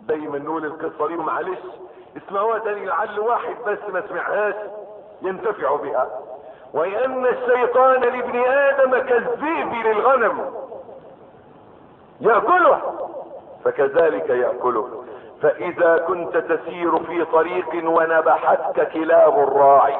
دايما نقول القصة دي معلش اسمعوها تاني لعل واحد بس ما سمعهاش ينتفع بها وان الشيطان لابن ادم كالذئب للغنم يأكله فكذلك يأكله فاذا كنت تسير في طريق ونبحتك كلاب الراعي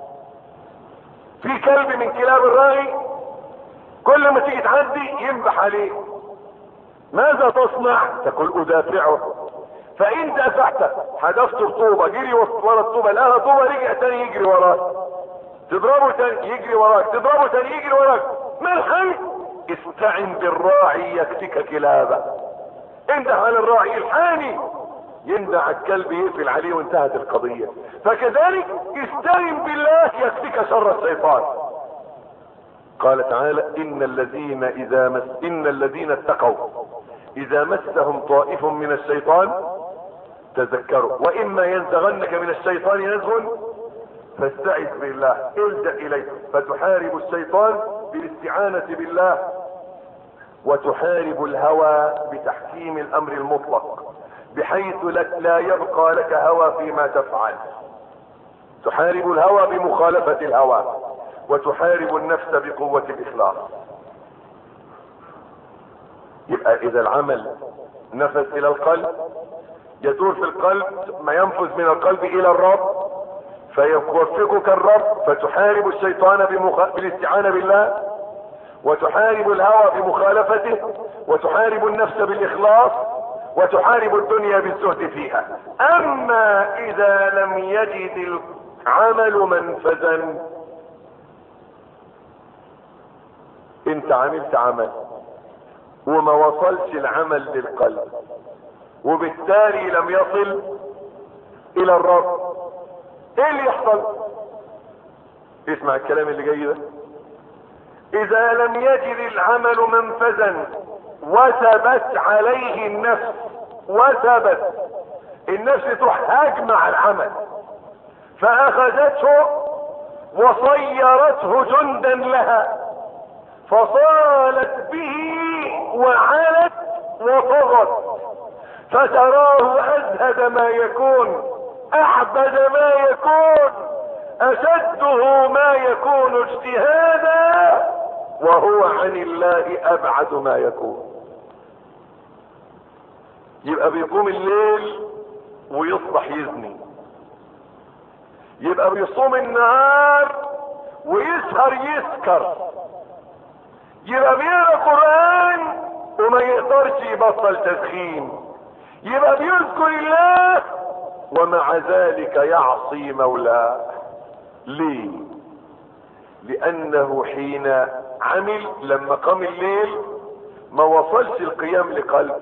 في كلب من كلاب الراعي كل ما تيجي تعدي ينبح عليه ماذا تصنع تقول ادافعه فان دافعت حدفت الطوبة جري ورا الطوبة لقاها طوبة رجع تاني يجري وراك تضربه تاني يجري وراك تضربه تاني يجري وراك ما الحل استعن بالراعي يكتك كلابه انده على الراعي الحاني يندع على الكلب يقفل عليه وانتهت القضية فكذلك استعن بالله يكفيك شر الشيطان قال تعالى ان الذين اذا مس ان الذين اتقوا اذا مسهم طائف من الشيطان تذكروا واما ينزغنك من الشيطان نزغ فاستعذ بالله الجا اليه فتحارب الشيطان بالاستعانة بالله وتحارب الهوى بتحكيم الامر المطلق بحيث لك لا يبقى لك هوى فيما تفعل تحارب الهوى بمخالفة الهوى وتحارب النفس بقوة الاخلاص يبقى اذا العمل نفذ الى القلب يدور في القلب ما ينفذ من القلب الى الرب فيوفقك الرب فتحارب الشيطان بمخ... بالاستعانة بالله وتحارب الهوى بمخالفته وتحارب النفس بالاخلاص وتحارب الدنيا بالزهد فيها اما اذا لم يجد العمل منفذا انت عملت عمل وما وصلش العمل للقلب وبالتالي لم يصل الى الرب ايه اللي يحصل اسمع الكلام اللي جاي ده اذا لم يجد العمل منفذا وثبت عليه النفس وثبت النفس تروح هاجمع العمل فاخذته وصيرته جندا لها فصالت به وعلت وطغت فتراه ازهد ما يكون اعبد ما يكون اشده ما يكون اجتهادا وهو عن الله ابعد ما يكون يبقى بيقوم الليل ويصبح يزني يبقى بيصوم النهار ويسهر يسكر يبقى بيقرا قران وما يقدرش يبطل تدخين يبقى بيذكر الله ومع ذلك يعصي مولاه ليه لانه حين عمل لما قام الليل ما وصلش القيام لقلب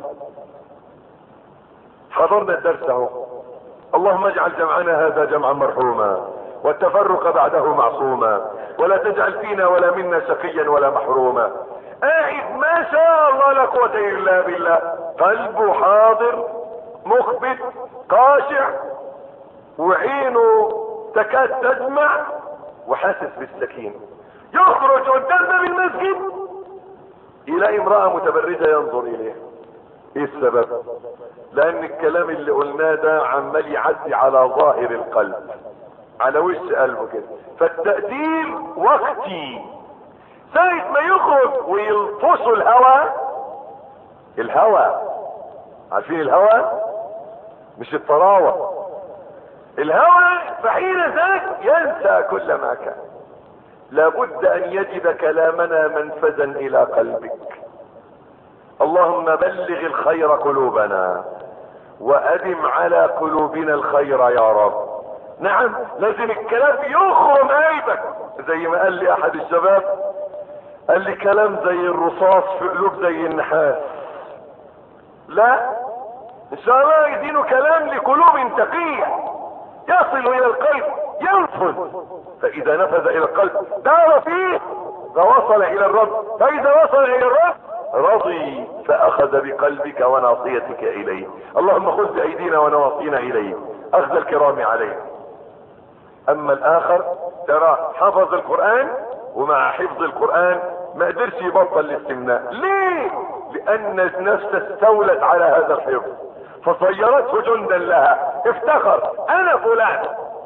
حضرنا الدرس اهو اللهم اجعل جمعنا هذا جمعا مرحوما والتفرق بعده معصوما ولا تجعل فينا ولا منا شقيا ولا محروما قاعد ما شاء الله لا قوة الا بالله قلبه حاضر مخبت خاشع وعينه تكاد تدمع وحاسس بالسكينة يخرج قدام باب المسجد يلاقي امرأة متبرجة ينظر اليه ايه السبب لان الكلام اللي قلناه ده عمال يعدي على ظاهر القلب على وش قلبه كده فالتقدير وقتي ساعة ما يخرج ويلطشوا الهوى الهوى عارفين الهوى مش الطراوة الهوى فحين ذاك ينسى كل ما كان لابد ان يجد كلامنا منفذا الى قلبك اللهم بلغ الخير قلوبنا وادم على قلوبنا الخير يا رب نعم لازم الكلام يخرم قلبك زي ما قال لي احد الشباب قال لي كلام زي الرصاص في قلوب زي النحاس لا ان شاء الله يدينه كلام لقلوب تقية يصل الى القلب ينفذ فاذا نفذ الى القلب دار فيه فوصل الى الرب فاذا وصل الى الرب رضي فاخذ بقلبك وناصيتك اليه اللهم خذ بايدينا ونواصينا اليه اخذ الكرام عليه اما الاخر ترى حفظ القرآن ومع حفظ القرآن ما قدرش يبطل الاستمناء ليه لان النفس استولت على هذا الحفظ فصيرته جندا لها افتخر انا فلان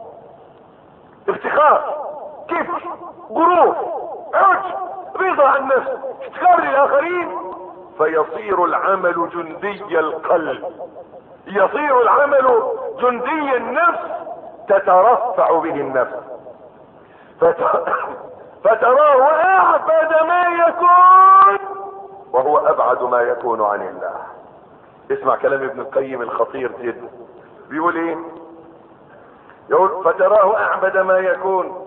افتخار كبر غرور عجب رضا عن نفسه افتخار للاخرين فيصير العمل جندي القلب يصير العمل جندي النفس تترفع به النفس فت... فتراه اعبد ما يكون وهو ابعد ما يكون عن الله اسمع كلام ابن القيم الخطير جدا بيقول ايه يقول فتراه اعبد ما يكون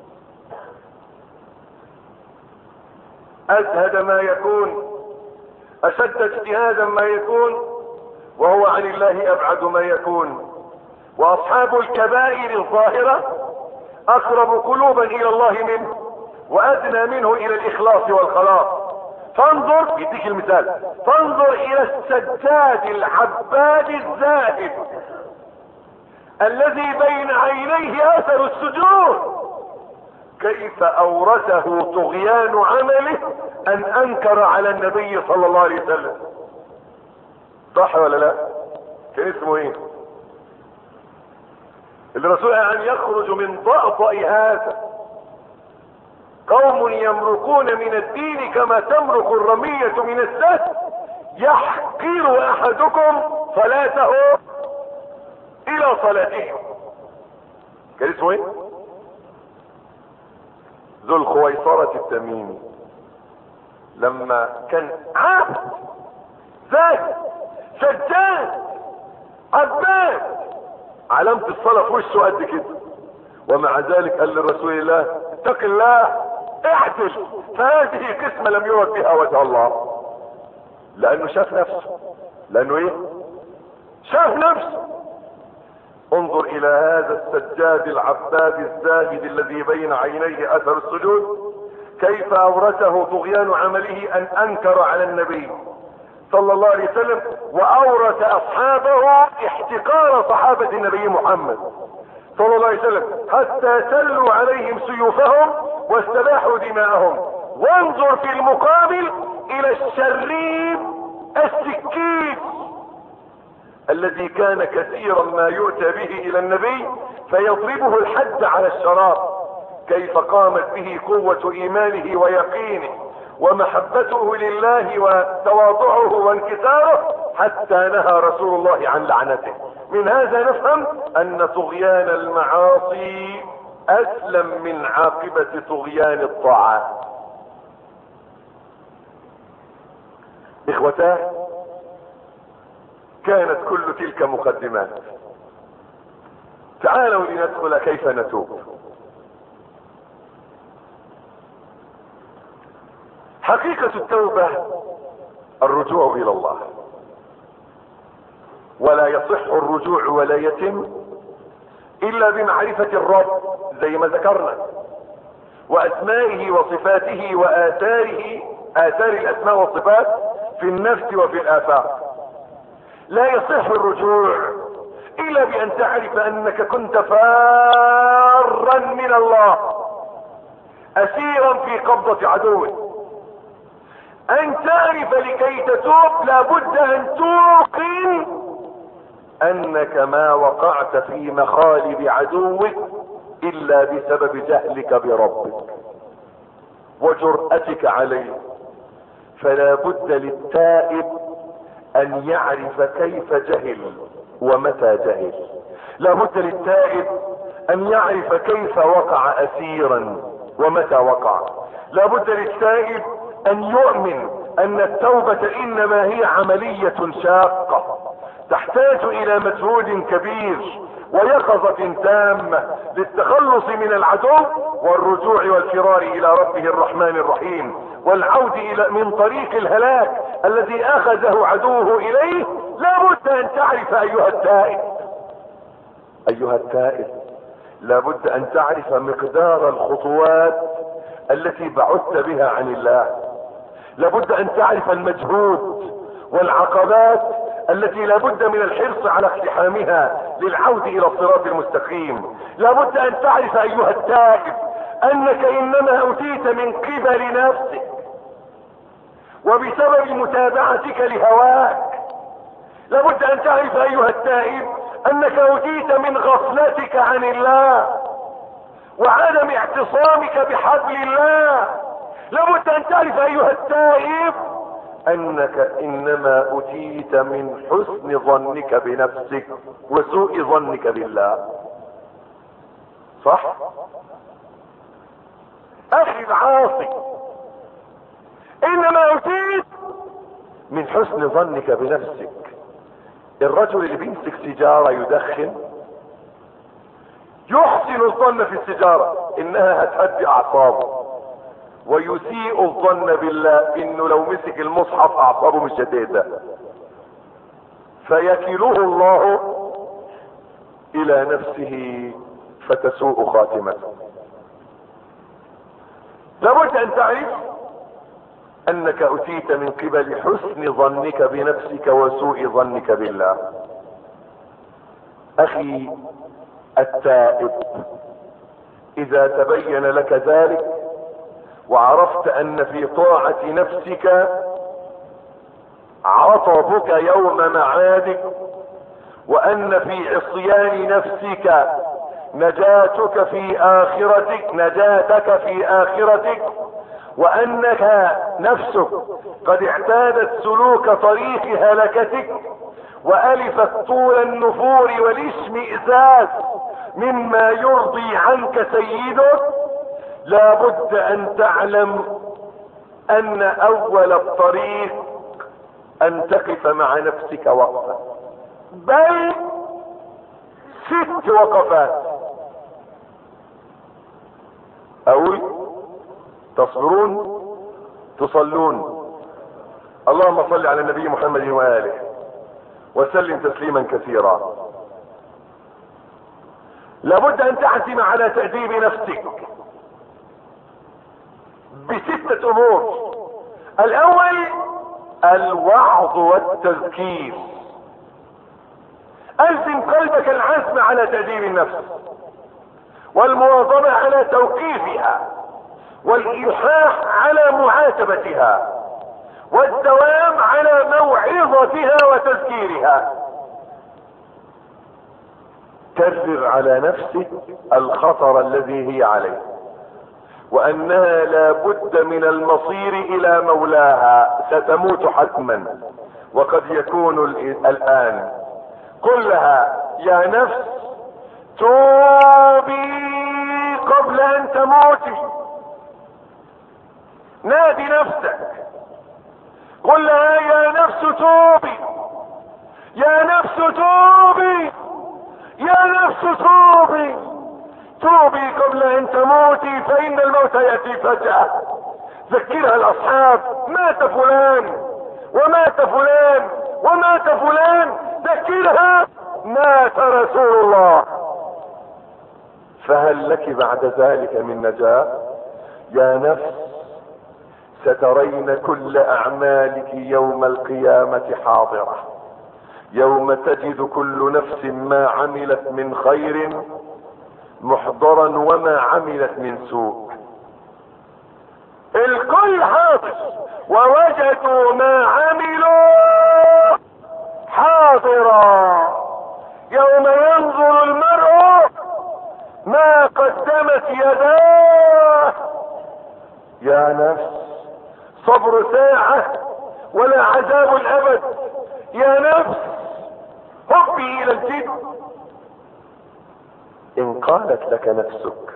ازهد ما يكون اشد اجتهادا ما يكون وهو عن الله ابعد ما يكون واصحاب الكبائر الظاهرة اقرب قلوبا الى الله منه وادنى منه الى الاخلاص والخلاص فانظر يديك المثال فانظر الى السجاد العباد الزاهد الذي بين عينيه اثر السجود كيف اورثه طغيان عمله ان انكر على النبي صلى الله عليه وسلم صح ولا لا كان اسمه ايه الرسول ان يخرج من ضأضأ هذا قوم يمرقون من الدين كما تمرق الرمية من السد يحقر احدكم صلاته الى صلاته كان اسمه ايه ذو الخويصرة التميمي لما كان عبد زاهد سجاد عباد علامة الصلاة في وشه قد كده ومع ذلك قال لرسول الله اتق الله اعدل فهذه قسمة لم يرد بها وجه الله لانه شاف نفسه لانه ايه شاف نفسه انظر الى هذا السجاد العباد الزاهد الذي بين عينيه اثر السجود كيف اورثه طغيان عمله ان انكر على النبي صلى الله عليه وسلم واورث اصحابه احتقار صحابة النبي محمد صلى الله عليه وسلم حتى سلوا عليهم سيوفهم واستباحوا دماءهم وانظر في المقابل الى الشريب السكين الذي كان كثيرا ما يؤتى به الى النبي فيضربه الحد على الشراب كيف قامت به قوة ايمانه ويقينه ومحبته لله وتواضعه وانكساره حتى نهى رسول الله عن لعنته من هذا نفهم ان طغيان المعاصي اسلم من عاقبة طغيان الطاعات اخوتاه كانت كل تلك مقدمات تعالوا لندخل كيف نتوب حقيقة التوبة الرجوع الى الله ولا يصح الرجوع ولا يتم الا بمعرفة الرب زي ما ذكرنا واسمائه وصفاته واثاره اثار الاسماء والصفات في النفس وفي الافاق لا يصح الرجوع الا بان تعرف انك كنت فارا من الله اسيرا في قبضة عدوك ان تعرف لكي تتوب لابد ان توقن انك ما وقعت في مخالب عدوك الا بسبب جهلك بربك وجرأتك عليه فلا بد للتائب ان يعرف كيف جهل ومتى جهل لا بد للتائب ان يعرف كيف وقع اسيرا ومتى وقع لا بد للتائب ان يؤمن ان التوبة انما هي عملية شاقة تحتاج الى مجهود كبير ويقظة تامة للتخلص من العدو والرجوع والفرار الى ربه الرحمن الرحيم والعود الى من طريق الهلاك الذي اخذه عدوه اليه لابد ان تعرف ايها التائب ايها التائب لابد ان تعرف مقدار الخطوات التي بعدت بها عن الله لابد ان تعرف المجهود والعقبات التي لابد من الحرص على اقتحامها للعود الى الصراط المستقيم لابد ان تعرف ايها التائب انك انما اوتيت من قبل نفسك وبسبب متابعتك لهواك لابد ان تعرف ايها التائب انك اوتيت من غفلتك عن الله وعدم اعتصامك بحبل الله لابد ان تعرف ايها التائب انك انما اتيت من حسن ظنك بنفسك وسوء ظنك بالله صح اخي العاصي انما اتيت من حسن ظنك بنفسك الرجل اللي بيمسك سيجارة يدخن يحسن الظن في السيجارة انها هتهدي اعصابه ويسيء الظن بالله انه لو مسك المصحف اعصابه مش هتهدى فيكله الله الى نفسه فتسوء خاتمته لابد ان تعرف انك اتيت من قبل حسن ظنك بنفسك وسوء ظنك بالله اخي التائب اذا تبين لك ذلك وعرفت ان في طاعة نفسك عطبك يوم معادك وان في عصيان نفسك نجاتك في اخرتك نجاتك في اخرتك وانك نفسك قد اعتادت سلوك طريق هلكتك والفت طول النفور والاشمئزاز مما يرضي عنك سيدك لابد ان تعلم ان اول الطريق ان تقف مع نفسك وقفه بل ست وقفات اقول تصبرون تصلون اللهم صل على النبي محمد واله وسلم تسليما كثيرا لابد ان تعزم على تأديب نفسك بستة امور الاول الوعظ والتذكير الزم قلبك العزم على تأديب النفس والمواظبة على توقيفها والإلحاح على معاتبتها والدوام على موعظتها وتذكيرها كرر على نفسك الخطر الذي هي عليه وانها لا بد من المصير الى مولاها ستموت حتما وقد يكون الان قل لها يا نفس توبي قبل ان تموتي نادي نفسك قل لها يا نفس توبي يا نفس توبي يا نفس توبي توبي قبل ان تموتي فان الموت ياتي فجأة ذكرها الاصحاب مات فلان ومات فلان ومات فلان ذكرها مات رسول الله فهل لك بعد ذلك من نجاة يا نفس سترين كل اعمالك يوم القيامة حاضرة يوم تجد كل نفس ما عملت من خير محضرا وما عملت من سوء الكل حاضر ووجدوا ما عملوا حاضرا يوم ينظر المرء ما قدمت يداه يا نفس صبر ساعة ولا عذاب الابد يا نفس هبي الى الجد ان قالت لك نفسك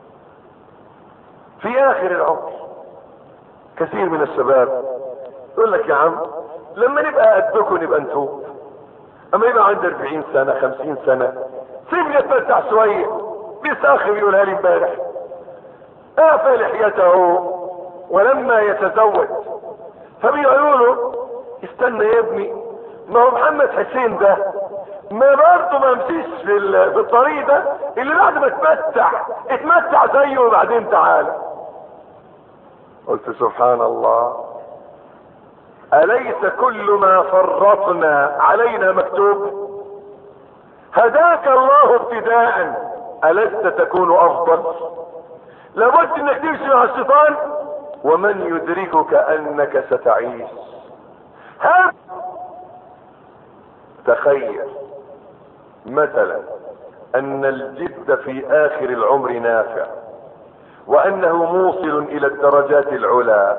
في اخر العمر كثير من الشباب يقول لك يا عم لما نبقى قدكم نبقى نتوب اما يبقى عندي 40 سنة 50 سنة سيبني اتمتع شوية بيساخر يقولها لي امبارح اعفى لحيته ولما يتزوج فبيقولوا له استنى يا ابني ما هو محمد حسين ده ما برضه ما مشيش في, في الطريق ده اللي بعد ما اتمتع اتمتع زيه وبعدين تعالى قلت سبحان الله اليس كل ما فرطنا علينا مكتوب هداك الله ابتداء الست تكون افضل لابد انك تمشي مع الشيطان ومن يدركك انك ستعيش هذا تخيل مثلا ان الجد في اخر العمر نافع وانه موصل الى الدرجات العلى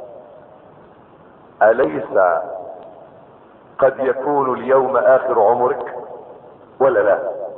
اليس قد يكون اليوم اخر عمرك ولا لا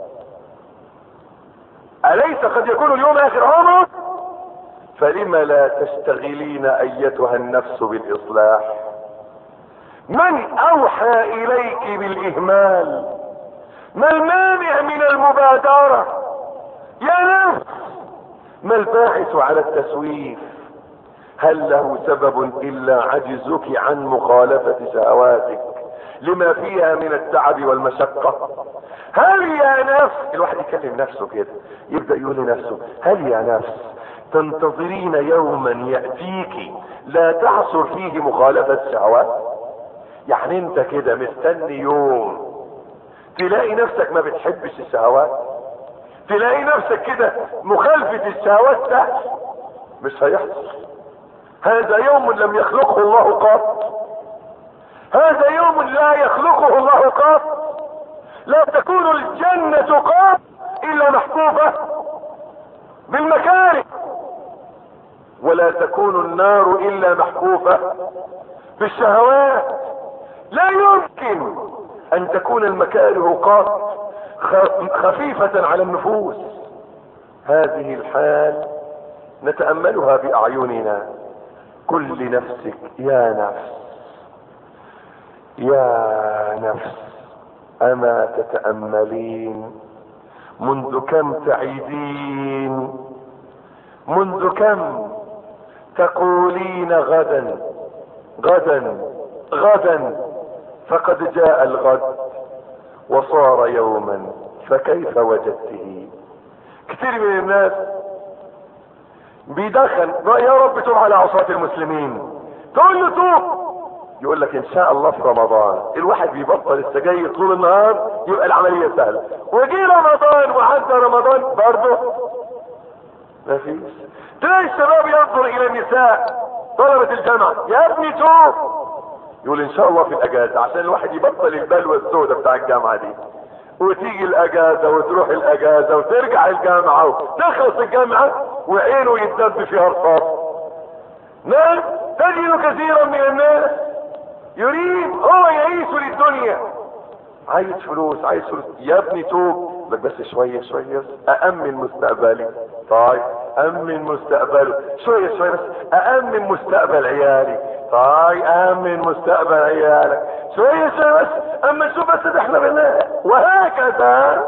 اليس قد يكون اليوم اخر عمرك فلم لا تشتغلين ايتها النفس بالاصلاح من اوحى اليك بالاهمال ما المانع من المبادرة يا نفس ما الباعث على التسويف هل له سبب الا عجزك عن مخالفة شهواتك لما فيها من التعب والمشقة هل يا نفس الواحد يكلم نفسه كده يبدأ يقول لنفسه هل يا نفس تنتظرين يوما يأتيك لا تعصر فيه مخالفة الشهوات يعني انت كده مستني يوم تلاقي نفسك ما بتحبش الشهوات تلاقي نفسك كده مخالفة الشهوات تحت مش هيحصل هذا يوم لم يخلقه الله قط هذا يوم لا يخلقه الله قط لا تكون الجنة قط الا محفوفة بالمكاره ولا تكون النار الا محفوفة بالشهوات لا يمكن ان تكون المكاره قط خفيفة على النفوس هذه الحال نتأملها بأعيننا كل نفسك يا نفس يا نفس أما تتأملين منذ كم تعيدين منذ كم تقولين غدا غدا غدا فقد جاء الغد وصار يوما فكيف وجدته كثير من الناس بيدخن يا رب توب على عصاة المسلمين تقول له توب يقول لك ان شاء الله في رمضان الواحد بيبطل السجاير طول النهار يبقى العملية سهلة وجي رمضان وعدى رمضان برضه ما فيش تلاقي الشباب ينظر الى النساء طلبة الجامعة يا ابني توب يقول ان شاء الله في الاجازة عشان الواحد يبطل البلوى السوداء بتاع الجامعة دي وتيجي الاجازة وتروح الاجازة وترجع الجامعة وتخلص الجامعة وعينه يتدب فيها رصاص نعم تجد كثيرا من الناس يريد هو يعيش للدنيا عايز فلوس عايز فلوس يا ابني توب لك بس شوية شوية أأمن مستقبلي طيب أمن مستقبله شوية شوية بس أأمن مستقبل عيالي طيب أأمن مستقبل عيالك شوية شوية بس أما شو بس ده احنا بالله وهكذا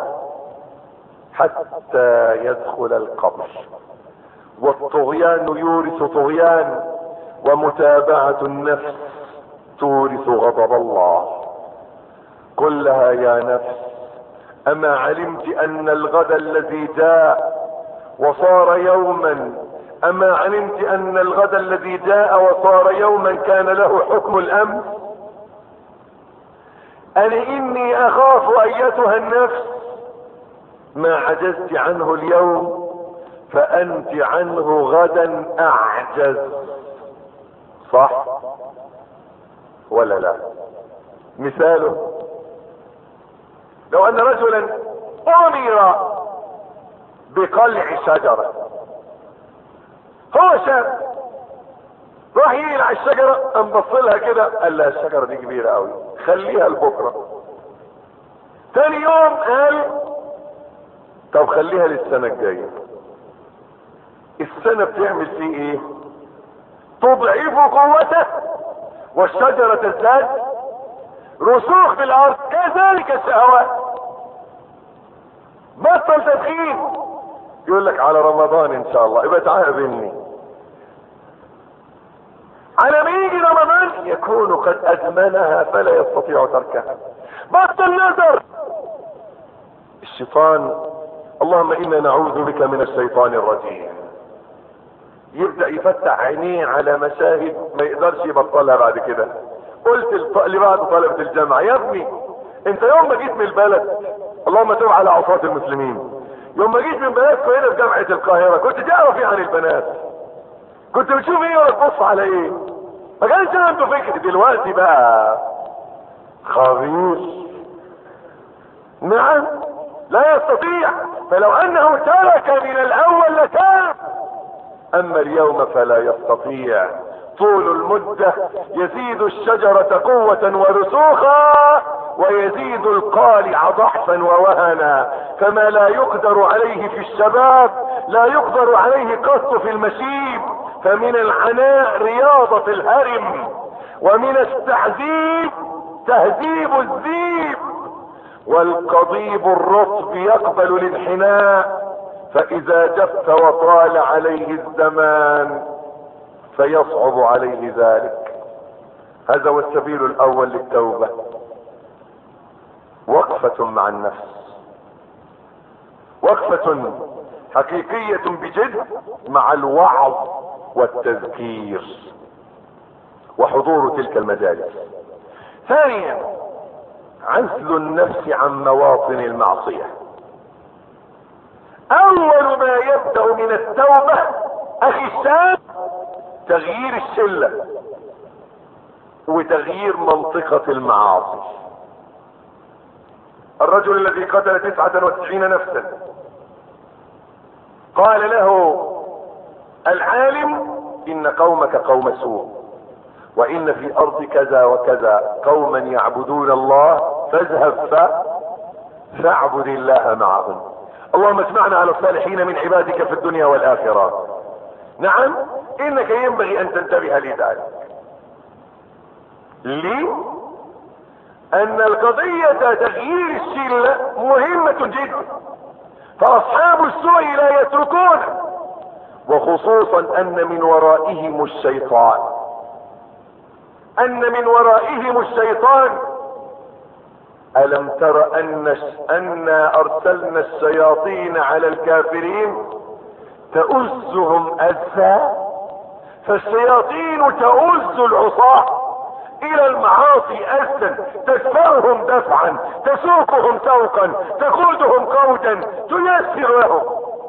حتى يدخل القبر والطغيان يورث طغيان ومتابعة النفس تورث غضب الله قل لها يا نفس اما علمت ان الغد الذي جاء وصار يوما اما علمت ان الغد الذي جاء وصار يوما كان له حكم الامس انا اني اخاف ايتها النفس ما عجزت عنه اليوم فانت عنه غدا اعجز صح ولا لا مثاله لو ان رجلا امر بقلع شجرة هو شاب راح يقلع الشجرة قام بصلها كده قال لها الشجرة دي كبيرة قوي خليها لبكرة تاني يوم قال طب خليها للسنة الجاية السنة بتعمل فيه ايه تضعف قوته والشجرة تزداد رسوخ في الارض كذلك الشهوات بطل تدخين يقول لك على رمضان ان شاء الله يبقى تعاقبني على ما يجي رمضان يكون قد ادمنها فلا يستطيع تركها بطل نظر الشيطان اللهم انا نعوذ بك من الشيطان الرجيم يبدأ يفتح عينيه على مشاهد ما يقدرش يبطلها بعد كده قلت لبعض طلبة الجامعة يا ابني انت يوم ما جيت من البلد اللهم تب على عصاة المسلمين يوم ما جيت من بلدكم هنا في جامعة القاهرة كنت تعرف ايه عن البنات كنت بتشوف ايه ولا تبص على ايه ما كانش عنده فكر دلوقتي بقى خبير نعم لا يستطيع فلو انه ترك من الاول لكان اما اليوم فلا يستطيع طول المدة يزيد الشجرة قوة ورسوخا ويزيد القالع ضعفا ووهنا فما لا يقدر عليه في الشباب لا يقدر عليه قط في المشيب فمن العناء رياضة الهرم ومن التعذيب تهذيب الذيب والقضيب الرطب يقبل الانحناء فاذا جف وطال عليه الزمان فيصعب عليه ذلك هذا هو السبيل الاول للتوبة وقفة مع النفس وقفة حقيقية بجد مع الوعظ والتذكير وحضور تلك المجالس ثانيا عزل النفس عن مواطن المعصية اول ما يبدأ من التوبة اخي الشاب تغيير الشلة وتغيير منطقة المعاصي الرجل الذي قتل تسعة وتسعين نفسا قال له العالم ان قومك قوم سوء وان في ارض كذا وكذا قوما يعبدون الله فاذهب ف فاعبد الله معهم اللهم اسمعنا على الصالحين من عبادك في الدنيا والاخره نعم انك ينبغي ان تنتبه لذلك ليه ان القضية تغيير الشلة مهمة جدا فاصحاب السوء لا يتركون وخصوصا ان من ورائهم الشيطان ان من ورائهم الشيطان الم تر ان انا ارسلنا الشياطين على الكافرين تؤزهم أزا فالشياطين تؤز العصاة الى المعاصي أزا تدفعهم دفعا تسوقهم سوقا تقودهم قودا تيسر لهم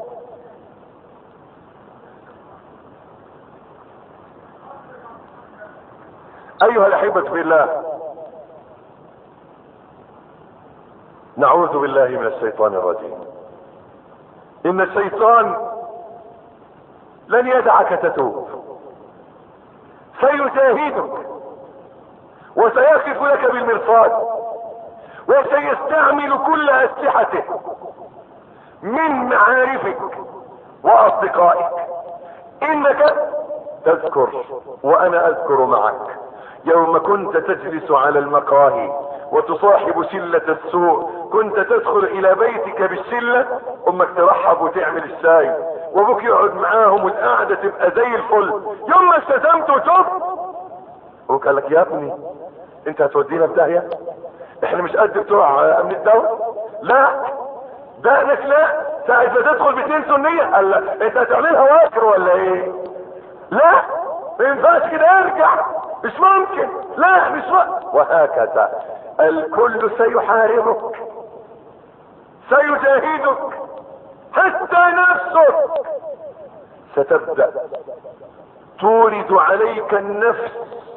ايها الاحبة في الله نعوذ بالله من الشيطان الرجيم ان الشيطان لن يدعك تتوب سيجاهدك وسيقف لك بالمرصاد وسيستعمل كل اسلحته من معارفك واصدقائك انك تذكر وانا اذكر معك يوم كنت تجلس على المقاهي وتصاحب شلة السوء كنت تدخل الى بيتك بالشلة امك ترحب وتعمل الشاي وابوك يقعد معاهم والقعدة تبقى زي الفل يوم ما استسلمت وتوب ابوك قال لك يا ابني انت هتودينا في داهية احنا مش قد بتوع امن الدولة لا دقنك لا ساعة ما تدخل باتنين سنية قال لك انت هتعملها واكر ولا ايه لا ما ينفعش كده ارجع مش ممكن لا مش ممكن وهكذا الكل سيحاربك سيجاهدك حتى نفسك ستبدأ تورد عليك النفس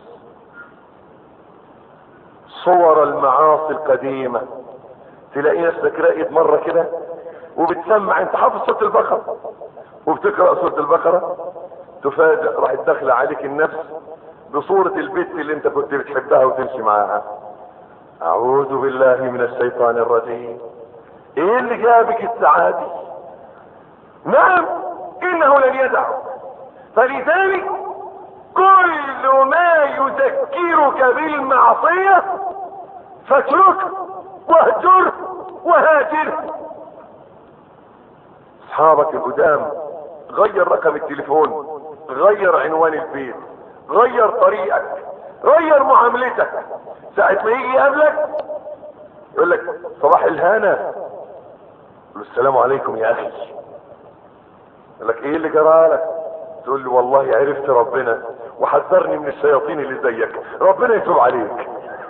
صور المعاصي القديمة تلاقي نفسك راقد مرة كده وبتسمع انت حافظ صوت البقرة وبتقرأ صوت البقرة تفاجأ راح تدخل عليك النفس بصورة البت اللي انت كنت بتحبها وتمشي معاها اعوذ بالله من الشيطان الرجيم ايه اللي جابك السعادة نعم انه لن يدع فلذلك كل ما يذكرك بالمعصية فاتركه واهجره وهاجره اصحابك القدام غير رقم التليفون غير عنوان البيت غير طريقك غير معاملتك ساعة ما يجي يقابلك يقول لك صباح الهنا يقول السلام عليكم يا اخي يقول لك ايه اللي جرالك تقول له والله عرفت ربنا وحذرني من الشياطين اللي زيك ربنا يتوب عليك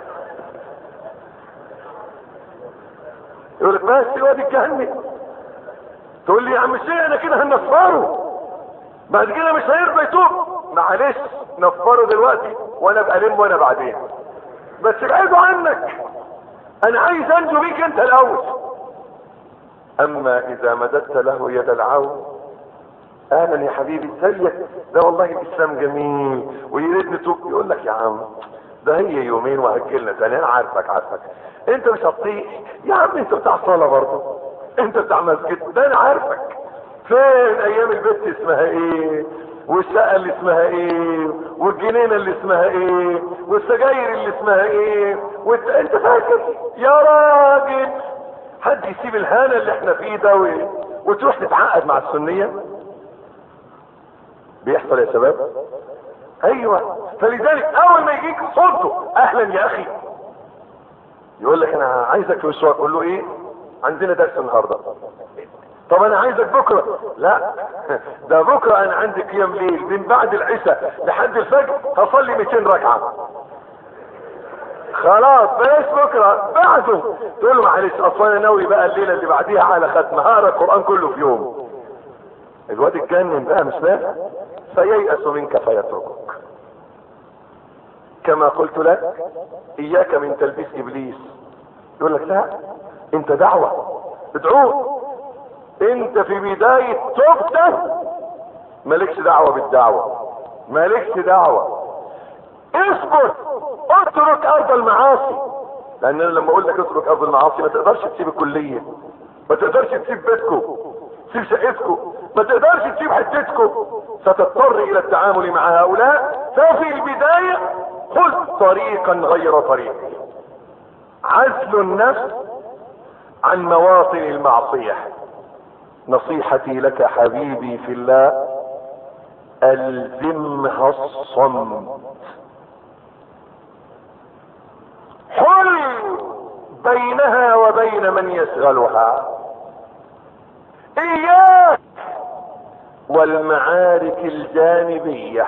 يقول لك بس الواد الجهنم تقول لي يا عم الشيخ انا كده هنفره بعد كده مش هيرضى يتوب معلش نفره دلوقتي وانا ابقى الم وانا بعدين بس ابعدوا عنك انا عايز انجو بيك انت الاول اما اذا مددت له يد العون اهلا يا حبيبي ازيك ده والله الاسلام جميل ويريد نتوب يقول لك يا عم ده هي يومين وهجلنا تاني انا عارفك عارفك انت مش هتطيح يا عم انت بتاع صلاه برضه انت بتاع مسجد ده انا عارفك فين ايام البيت اسمها ايه والشقه اللي اسمها ايه والجنينه اللي اسمها ايه والسجاير اللي اسمها ايه وانت انت فاكر يا راجل حد يسيب الهانه اللي احنا فيه ده و... وتروح تتعقد مع السنيه بيحصل يا شباب ايوه فلذلك اول ما يجيك صوته اهلا يا اخي يقول لك انا عايزك في مشوار قول له ايه عندنا درس النهارده طب انا عايزك بكره لا ده بكره انا عندي قيام ليل من بعد العشاء لحد الفجر هصلي 200 ركعه خلاص بلاش بكره بعده تقول له معلش اصل انا ناوي بقى الليله اللي بعديها على ختمه هقرا القران كله في يوم الواد اتجنن بقى مش نافع فييأس منك فيتركك كما قلت لك اياك من تلبيس ابليس يقول لك لا انت دعوة ادعوه انت في بداية توبتك مالكش دعوة بالدعوة مالكش دعوة اثبت اترك ارض المعاصي لان انا لما اقول لك اترك ارض المعاصي ما تقدرش تسيب الكلية ما تقدرش تسيب بيتكم تسيب شقتكم ما تقدرش تسيب حتتكم ستضطر الى التعامل مع هؤلاء ففي البداية خذ طريقا غير طريقي عزل النفس عن مواطن المعصية نصيحتي لك حبيبي في الله الزمها الصمت حل بينها وبين من يشغلها اياك والمعارك الجانبية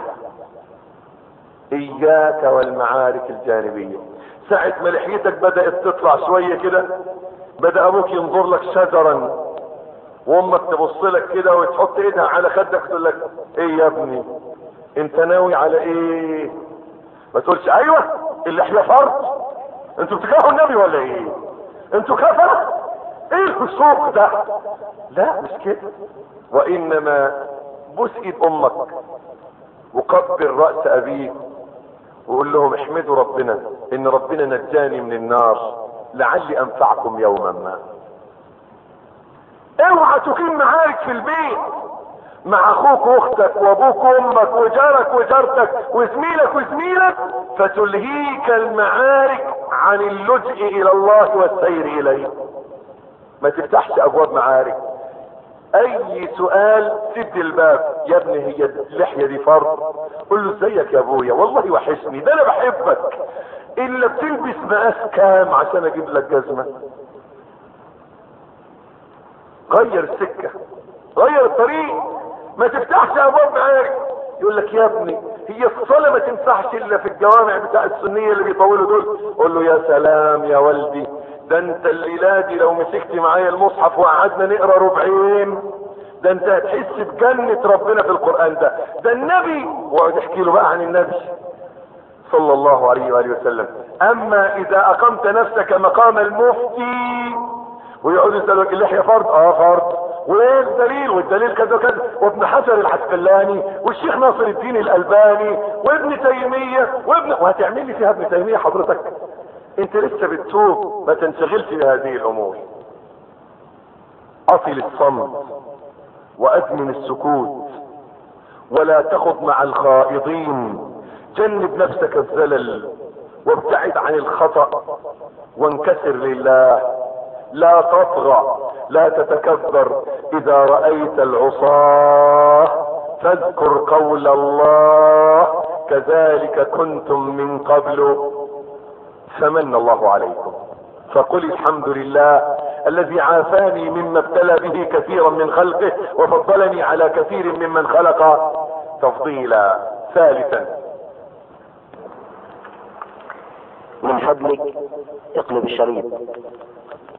اياك والمعارك الجانبية ساعة ما لحيتك بدأت تطلع شوية كده بدأ ابوك ينظر لك شجرا وامك تبص لك كده وتحط ايدها على خدك تقول لك ايه يا ابني انت ناوي على ايه ما تقولش ايوه اللحية فرض انتوا بتكرهوا النبي ولا ايه انتوا كفرة ايه الفسوق ده لا مش كده وانما بوس ايد امك وقبل رأس ابيك وقول لهم احمدوا ربنا ان ربنا نجاني من النار لعلي انفعكم يوما ما اوعى تقيم معارك في البيت مع اخوك واختك وابوك وامك وجارك وجارتك وزميلك وزميلك فتلهيك المعارك عن اللجء الى الله والسير اليه ما تفتحش ابواب معارك اي سؤال سد الباب يا ابني هي اللحية دي فرض قل له ازيك يا ابويا والله وحشني ده انا بحبك الا بتلبس مقاس كام عشان اجيب لك جزمة غير السكة غير الطريق ما تفتحش ابواب معارك يقول لك يا ابني هي الصلاة ما تنفعش الا في الجوامع بتاع السنية اللي بيطولوا دول قول له يا سلام يا والدي ده انت الليلة دي لو مسكت معايا المصحف وقعدنا نقرا ربعين ده انت هتحس بجنة ربنا في القرآن ده ده النبي واقعد احكي له بقى عن النبي صلى الله عليه وآله وسلم اما اذا اقمت نفسك مقام المفتي ويقعدوا يسألوك اللحية فرض اه فرض وايه الدليل والدليل كذا وكذا وابن حجر العسقلاني والشيخ ناصر الدين الالباني وابن تيمية وابن وهتعمل لي فيها ابن تيمية حضرتك انت لسه بتتوب ما تنشغلش بهذه الامور اصل الصمت وازمن السكوت ولا تخض مع الخائضين جنب نفسك الزلل وابتعد عن الخطأ وانكسر لله لا تطغى لا تتكبر اذا رأيت العصاة فاذكر قول الله كذلك كنتم من قبل فمن الله عليكم فقل الحمد لله الذي عافاني مما ابتلى به كثيرا من خلقه وفضلني على كثير ممن خلق تفضيلا ثالثا من فضلك اقلب الشريط